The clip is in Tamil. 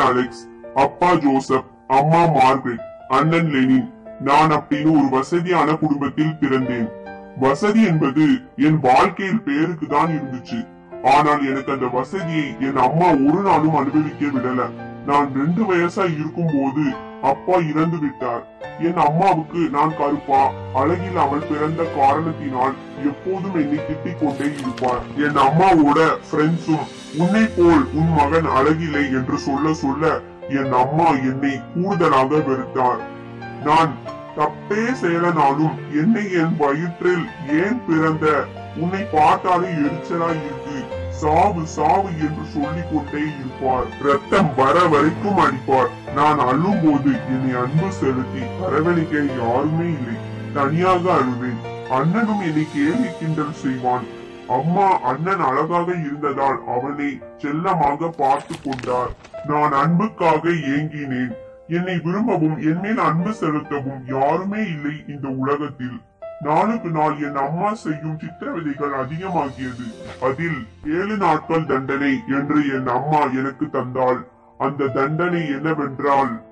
அலெக்ஸ் அப்பா ஜோசப் அம்மா மார்கரெட் அண்ணன் லெனின் நான் அப்படின்னு ஒரு வசதியான குடும்பத்தில் பிறந்தேன் வசதி என்பது என் வாழ்க்கையில் பேருக்கு தான் இருந்துச்சு ஆனால் எனக்கு அந்த வசதியை என் அம்மா ஒரு நாளும் அனுபவிக்க விடல நான் ரெண்டு வயசா இருக்கும் போது அப்பா இறந்து விட்டார் என் அம்மாவுக்கு நான் கருப்பா அழகில்லாமல் பிறந்த காரணத்தினால் எப்போதும் என்னை திட்டிக் கொண்டே இருப்பார் என் அம்மாவோட ஃப்ரெண்ட்ஸும் உன்னை போல் உன் மகன் அழகில்லை என்று சொல்ல சொல்ல என் அம்மா என்னை கூடுதலாக வெறுத்தார் நான் தப்பே செய்யலனாலும் என்னை என் வயிற்றில் ஏன் பிறந்த உன்னை பார்த்தாலே எரிச்சலா இருக்கு சாவு சாவு என்று சொல்லிக் கொண்டே இருப்பார் ரத்தம் வர வரைக்கும் அடிப்பார் நான் அழும் போது என்னை அன்பு செலுத்தி அரவணைக்க யாருமே இல்லை தனியாக அழுவேன் அண்ணனும் என்னை கேலி கிண்டல் செய்வான் அம்மா அண்ணன் அழகாக இருந்ததால் அவனை செல்லமாக பார்த்து கொண்டார் நான் அன்புக்காக ஏங்கினேன் என்னை விரும்பவும் என் மேல் அன்பு செலுத்தவும் யாருமே இல்லை இந்த உலகத்தில் நாளுக்கு நாள் என் அம்மா செய்யும் சித்திரவதைகள் அதிகமாகியது அதில் ஏழு நாட்கள் தண்டனை என்று என் அம்மா எனக்கு தந்தாள் அந்த தண்டனை என்னவென்றால்